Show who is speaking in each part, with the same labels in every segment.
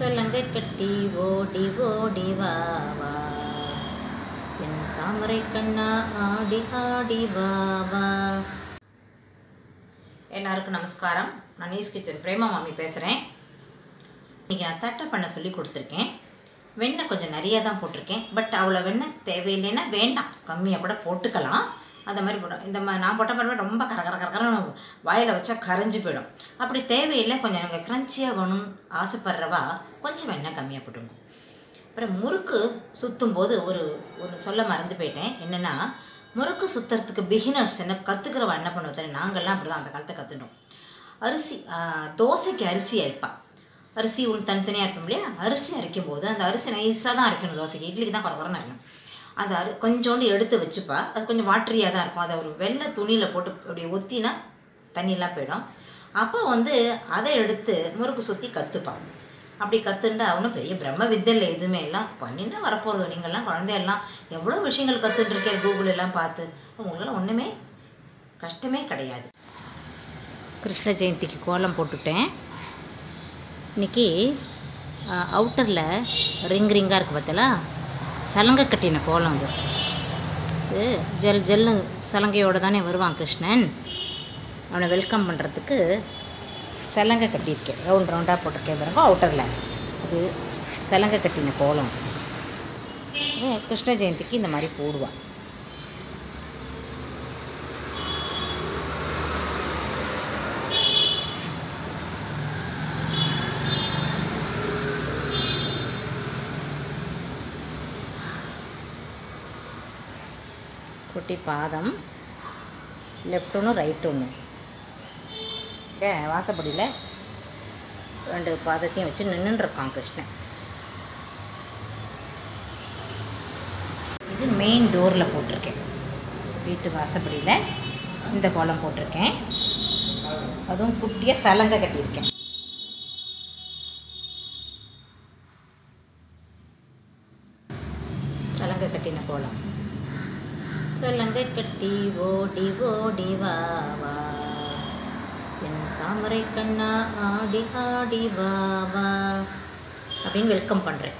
Speaker 1: சலங்கை கட்டி ஓடி ஓடி வா வா என் தாமரை கண்ணா ஆடி ஆடி வா வா எல்லாருக்கும் நமஸ்காரம் நான் நீஸ் கிச்சன் பிரேமா மாமி பேசுகிறேன் இன்றைக்கி நான் தட்டை பண்ண சொல்லி கொடுத்துருக்கேன் வெண்ணெய் கொஞ்சம் நிறைய தான் போட்டிருக்கேன் பட் அவ்வளோ வெண்ணெய் தேவையில்லைன்னா வேண்டாம் கம்மியாக கூட போட்டுக்கலாம் அந்த மாதிரி போட்டோம் இந்த மா நான் போட்ட பருவம் ரொம்ப கர கர கரகரன்னு வாயில் வச்சா கரைஞ்சி போயிடும் அப்படி தேவையில்லை கொஞ்சம் எனக்கு க்ரன்ச்சியாக வேணும்னு ஆசைப்படுறவா கொஞ்சம் வெண்ணெய் கம்மியாக போட்டுங்க அப்புறம் முறுக்கு சுற்றும் போது ஒரு ஒரு சொல்ல மறந்து போயிட்டேன் என்னென்னா முறுக்கு சுற்றுறதுக்கு பிகினர்ஸ் என்ன கற்றுக்கிறவா என்ன பண்ணுவோம் தெரியும் நாங்கள்லாம் அப்படி தான் அந்த காலத்தை கற்றுட்டோம் அரிசி ஆ, தோசைக்கு அரிசி அரைப்பா அரிசி ஒன்று தனித்தனியாக இருக்கும் இல்லையா அரிசி அரைக்கும் போது அந்த அரிசி நைஸாக தான் அரைக்கணும் தோசைக்கு இட்லிக்கு தான் குறை குறைன்னு அரைக்கணும் அந்த அரி கொஞ்சோண்டு எடுத்து வச்சுப்பா அது கொஞ்சம் வாட்டரியாக தான் இருக்கும் அதை ஒரு வெள்ளை துணியில் போட்டு அப்படி ஒத்தினா தண்ணியெல்லாம் போயிடும் அப்போ வந்து அதை எடுத்து முறுக்கு சுற்றி கற்றுப்பான் அப்படி கற்றுண்டா அவனும் பெரிய பிரம்ம வித்தையில் எதுவுமே எல்லாம் பண்ணினா வரப்போகுது நீங்கள்லாம் குழந்தையெல்லாம் எவ்வளோ விஷயங்கள் கற்றுட்டு இருக்கேன் கூகுள் எல்லாம் பார்த்து உங்களுக்கெல்லாம் ஒன்றுமே கஷ்டமே கிடையாது கிருஷ்ண ஜெயந்திக்கு கோலம் போட்டுட்டேன் இன்றைக்கி அவுட்டரில் ரிங் ரிங்காக இருக்குது பார்த்தல சலங்கை கட்டின கோலம் அது இது ஜல் ஜல்லு சலங்கையோடு தானே வருவான் கிருஷ்ணன் அவனை வெல்கம் பண்ணுறதுக்கு சலங்கை கட்டியிருக்கேன் ரவுண்ட் ரவுண்டாக போட்டிருக்கேன் பாருங்க அவுட்டரில் அது சலங்கை கட்டின கோலம் இது கிருஷ்ண ஜெயந்திக்கு இந்த மாதிரி போடுவான் குட்டி பாதம் லெஃப்ட் ஒன்று ரைட் ஒன்று ஏ வாசப்படியில் ரெண்டு பாதத்தையும் வச்சு நின்றுருக்கான் கிருஷ்ணன் இது மெயின் டோரில் போட்டிருக்கேன் வீட்டு வாசப்படியில் இந்த கோலம் போட்டிருக்கேன் அதுவும் குட்டியாக சலங்கை கட்டியிருக்கேன் சலங்கை கட்டின கோலம் சலங்கை கட்டி ஓடி ஓடி வா வா என் தாமரை கண்ணா ஆடி ஆடி வா வா அப்படின்னு வெல்கம் பண்ணுறேன்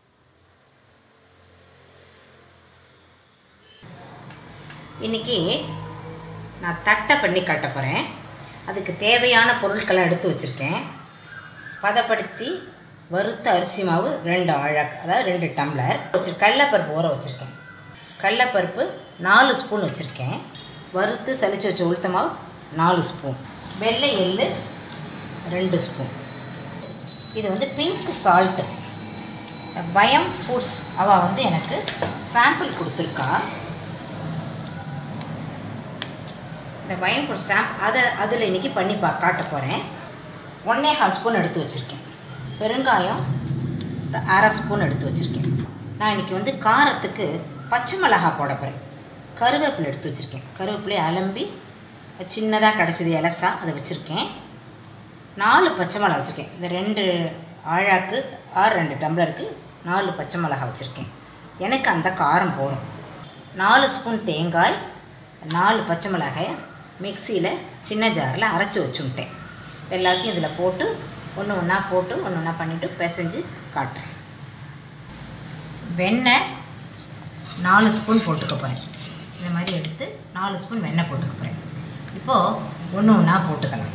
Speaker 1: இன்னைக்கு நான் தட்டை பண்ணி காட்ட போகிறேன் அதுக்கு தேவையான பொருட்களை எடுத்து வச்சுருக்கேன் பதப்படுத்தி வறுத்த அரிசி மாவு ரெண்டு ஆழாக்கு அதாவது ரெண்டு டம்ளர் வச்சு கடலப்பருப்பு ஊற வச்சுருக்கேன் கடலப்பருப்பு நாலு ஸ்பூன் வச்சுருக்கேன் வறுத்து சலிச்சு வச்ச உளுத்த மாவு நாலு ஸ்பூன் வெள்ளை எள்ளு ரெண்டு ஸ்பூன் இது வந்து பிங்க் சால்ட்டு பயம் ஃபுட்ஸ் அவள் வந்து எனக்கு சாம்பிள் கொடுத்துருக்கா இந்த பயம் ஃபுட் சாம்ப் அதை அதில் இன்றைக்கி பண்ணி பா காட்ட போகிறேன் ஒன்றே கால் ஸ்பூன் எடுத்து வச்சுருக்கேன் பெருங்காயம் ஒரு அரை ஸ்பூன் எடுத்து வச்சுருக்கேன் நான் இன்றைக்கி வந்து காரத்துக்கு பச்சை மிளகா போட போகிறேன் கருவேப்பிலை எடுத்து வச்சுருக்கேன் கருவேப்பிலையை அலம்பி சின்னதாக கிடச்சிது இலசா அதை வச்சுருக்கேன் நாலு பச்சை மிளகா வச்சுருக்கேன் இந்த ரெண்டு ஆழாக்கு ஆறு ரெண்டு டம்ளருக்கு நாலு பச்சை மிளகா வச்சுருக்கேன் எனக்கு அந்த காரம் போகும் நாலு ஸ்பூன் தேங்காய் நாலு பச்சை மிளகாயை மிக்சியில் சின்ன ஜாரில் அரைச்சி வச்சுட்டேன் எல்லாத்தையும் இதில் போட்டு ஒன்று ஒன்றா போட்டு ஒன்று ஒன்றா பண்ணிவிட்டு பிசைஞ்சு காட்டுறேன் வெண்ணெய் நாலு ஸ்பூன் போட்டுக்க போகிறேன் இந்த மாதிரி எடுத்து நாலு ஸ்பூன் வெண்ணெய் போட்டுக்க போகிறேன் இப்போது ஒன்று ஒன்றா போட்டுக்கலாம்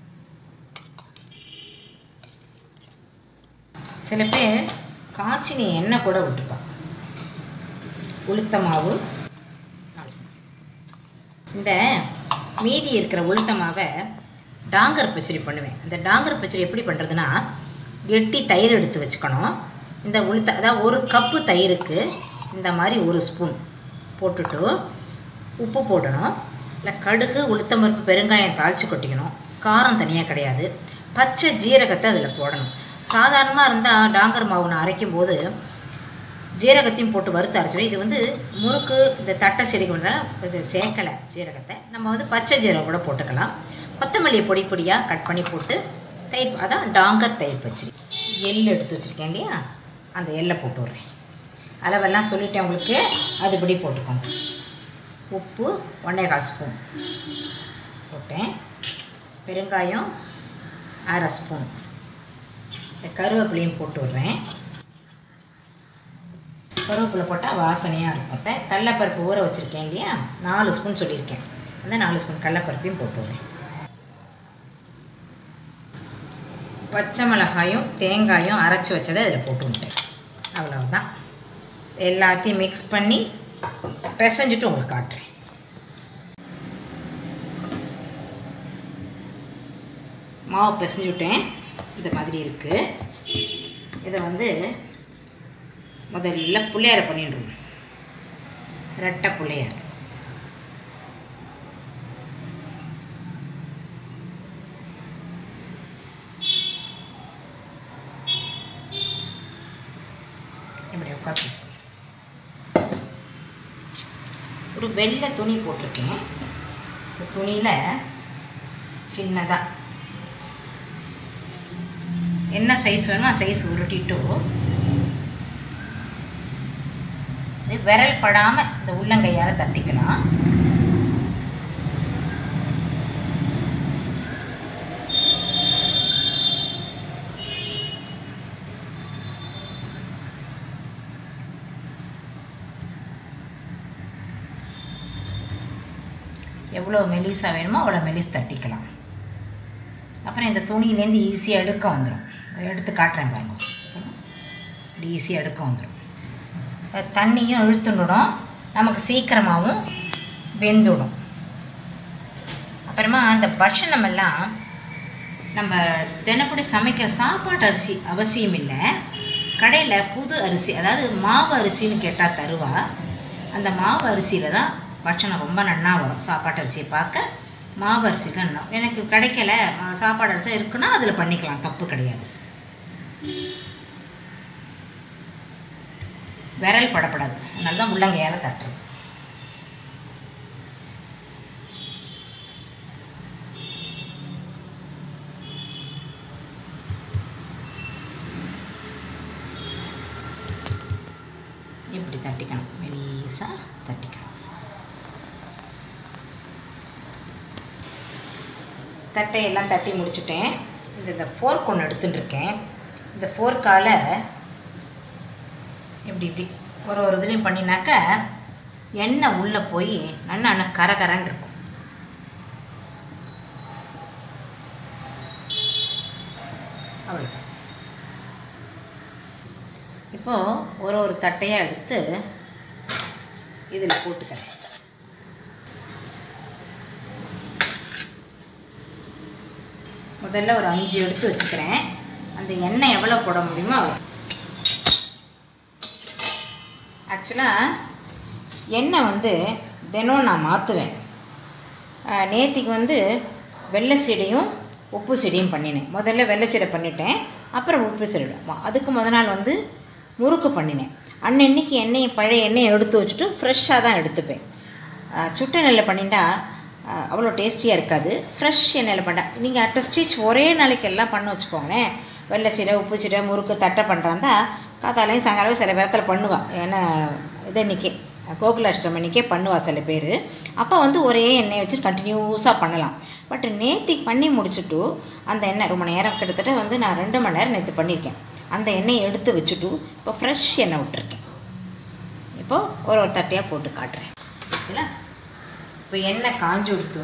Speaker 1: சில பேர் காய்ச்சினி எண்ணெய் கூட விட்டுப்பா உளுத்த மாவு நாலு ஸ்பூன். இந்த மீதி இருக்கிற உளுத்த மாவை டாங்கர் பச்சடி பண்ணுவேன் அந்த டாங்கர் பச்சடி எப்படி பண்ணுறதுன்னா கெட்டி தயிர் எடுத்து வச்சுக்கணும் இந்த உளுத்த அதாவது ஒரு கப்பு தயிருக்கு இந்த மாதிரி ஒரு ஸ்பூன் போட்டுட்டு உப்பு போடணும் இல்லை கடுகு உளுத்தம்பருப்பு பெருங்காயம் தாளித்து கொட்டிக்கணும் காரம் தனியாக கிடையாது பச்சை ஜீரகத்தை அதில் போடணும் சாதாரணமாக இருந்தால் டாங்கர் மாவு நான் அரைக்கும் போது ஜீரகத்தையும் போட்டு வறுத்து அரைச்சிடும் இது வந்து முறுக்கு இந்த தட்டை செடிக்கு வந்தால் இது சேர்க்கலை ஜீரகத்தை நம்ம வந்து பச்சை ஜீரகம் கூட போட்டுக்கலாம் கொத்தமல்லி பொடி பொடியாக கட் பண்ணி போட்டு தயிர் அதான் டாங்கர் தயிர் பச்சடி எள் எடுத்து வச்சுருக்கேன் இல்லையா அந்த எள்ளை போட்டு விட்றேன் அளவெல்லாம் சொல்லிட்டேன் உங்களுக்கு அதுபடி போட்டுக்கோங்க உப்பு ஒன்றே கால் ஸ்பூன் போட்டேன் பெருங்காயம் அரை ஸ்பூன் இந்த கருவேப்பிலையும் போட்டு விட்றேன் கருவேப்பிலை போட்டால் வாசனையாக இருக்கும் இப்போ கடலப்பருப்பு ஊற வச்சுருக்கேன் இல்லையா நாலு ஸ்பூன் சொல்லியிருக்கேன் அந்த நாலு ஸ்பூன் கடலப்பருப்பையும் போட்டு விட்றேன் பச்சை மிளகாயும் தேங்காயும் அரைச்சி வச்சதை அதில் போட்டு விட்டேன் அவ்வளவுதான் எல்லாத்தையும் மிக்ஸ் பண்ணி பிசைஞ்சிட்டு உங்களுக்கு காட்டுறேன் மாவு பிசைஞ்சு விட்டேன் இந்த மாதிரி இருக்குது இதை வந்து முதல்ல புளியார பண்ணிடுவோம் ரெட்டை புளியார் இப்படி உட்காந்து ஒரு வெள்ளை துணி போட்டிருக்கேன் இந்த துணியில் சின்னதாக என்ன சைஸ் வேணுமோ அந்த சைஸ் உருட்டிட்டு இது விரல் படாமல் இந்த உள்ளங்கையால் தட்டிக்கலாம் எவ்வளோ மெலிசாக வேணுமோ அவ்வளோ மெலிஸ் தட்டிக்கலாம் அப்புறம் இந்த துணியிலேருந்து ஈஸியாக எடுக்க வந்துடும் எடுத்து காட்டுறேன் பாருங்க இப்படி ஈஸியாக எடுக்க வந்துடும் தண்ணியும் இழுத்துடும் நமக்கு சீக்கிரமாகவும் வெந்துடும் அப்புறமா அந்த பட்சணம் எல்லாம் நம்ம தினப்படி சமைக்க சாப்பாட்டு அரிசி அவசியம் இல்லை கடையில் புது அரிசி அதாவது மாவு அரிசின்னு கேட்டால் தருவா அந்த மாவு அரிசியில் தான் பட்சணம் ரொம்ப நன்னா வரும் சாப்பாட்டு அரிசியை பார்க்க மாவு அரிசியில் நன்னா எனக்கு கிடைக்கல மா- சாப்பாடு அரிசி இருக்குன்னா அதில் பண்ணிக்கலாம் தப்பு கிடையாது விரல் படப்படாது அதனால தான் உள்ளங்கையால் தட்டுறது இப்படி தட்டிக்கணும் மெலிசாக தட்டிக்கணும் தட்டையெல்லாம் தட்டி முடிச்சுட்டேன் இந்த இந்த ஃபோர்க் ஒன்று எடுத்துட்டு இருக்கேன் இந்த ஃபோர்க்கால் இப்படி இப்படி ஒரு ஒரு இதுலேயும் பண்ணினாக்க எண்ணெய் உள்ளே போய் நல்லா நல்லா கரகரன்னு இருக்கும் அவ்வளோதான் இப்போது ஒரு ஒரு தட்டையாக எடுத்து இதில் போட்டுக்கிறேன் முதல்ல ஒரு அஞ்சு எடுத்து வச்சுக்கிறேன் அந்த எண்ணெய் எவ்வளோ போட முடியுமோ அவ்வளோ ஆக்சுவலாக எண்ணெய் வந்து தினம் நான் மாற்றுவேன் நேத்திக்கு வந்து வெள்ளை சீடையும் உப்பு சீடையும் பண்ணினேன் முதல்ல வெள்ளை சீடை பண்ணிட்டேன் அப்புறம் உப்பு சீடை ம- அதுக்கு முத நாள் வந்து முறுக்கு பண்ணினேன் அன்னன்னைக்கு எண்ணெயை பழைய எண்ணெயை எடுத்து வச்சுட்டு ஃப்ரெஷ்ஷாக தான் எடுத்துப்பேன் அஹ், சுட்ட நெல்லில் பண்ணிட்டா அஹ், அவ்வளோ டேஸ்டியாக இருக்காது ஃப்ரெஷ் எண்ணெயில் பண்ணா நீங்கள் அட்ட ஸ்டிச் ஒரே நாளைக்கு எல்லாம் பண்ண வச்சுக்கோங்களேன் வெள்ளை சீடை உப்பு சீடை முறுக்கு தட்டை பண்ணுறாந்தா காத்தாலையும் சாயங்காலம் சில நேரத்தில் பண்ணுவா ஏன்னா இது அன்றைக்கி கோகுலாஷ்டமி அன்றைக்கே பண்ணுவா சில பேர் அப்போ வந்து ஒரே எண்ணெயை வச்சு கண்டினியூஸாக பண்ணலாம் பட் நேத்திக்கு பண்ணி முடிச்சுட்டு அந்த எண்ணெய் ரொம்ப நேரம் கிட்டத்தட்ட வந்து நான் ரெண்டு மணி நேரம் நேற்று பண்ணியிருக்கேன் அந்த எண்ணெயை எடுத்து வச்சுட்டு இப்போ ஃப்ரெஷ் எண்ணெய் விட்டுருக்கேன் இப்போது ஒரு ஒரு தட்டையாக போட்டு காட்டுறேன் ஓகேங்களா இப்போ எண்ணெய் காஞ்சி கொடுத்து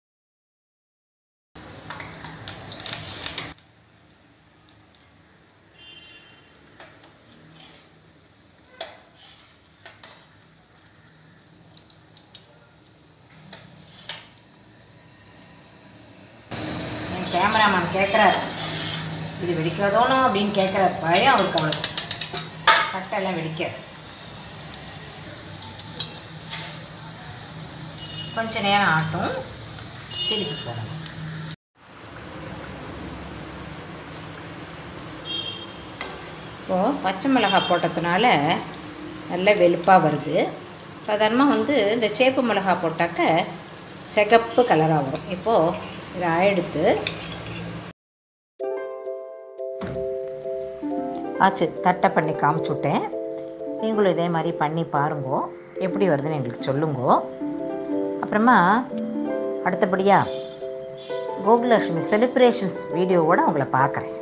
Speaker 1: என் கேமராமேன் கேட்குறாரு இது வெடிக்கிறதோனோ அப்படின்னு கேட்குற பயம் அவருக்கு அவளுக்கு கட்டெல்லாம் வெடிக்காது கொஞ்ச நேரம் ஆட்டும் திருப்பி போடணும் இப்போது பச்சை மிளகாய் போட்டதுனால நல்ல வெளுப்பாக வருது சாதாரணமாக வந்து இந்த சேப்பு மிளகாய் போட்டாக்க சிகப்பு கலராக வரும் இப்போது இதை எடுத்து ஆச்சு தட்டை பண்ணி காமிச்சு விட்டேன் நீங்களும் இதே மாதிரி பண்ணி பாருங்கோ எப்படி வருதுன்னு எங்களுக்கு சொல்லுங்கோ அப்புறமா அடுத்தபடியாக கோகுலட்சுமி செலிப்ரேஷன்ஸ் வீடியோவோட உங்களை பார்க்குறேன்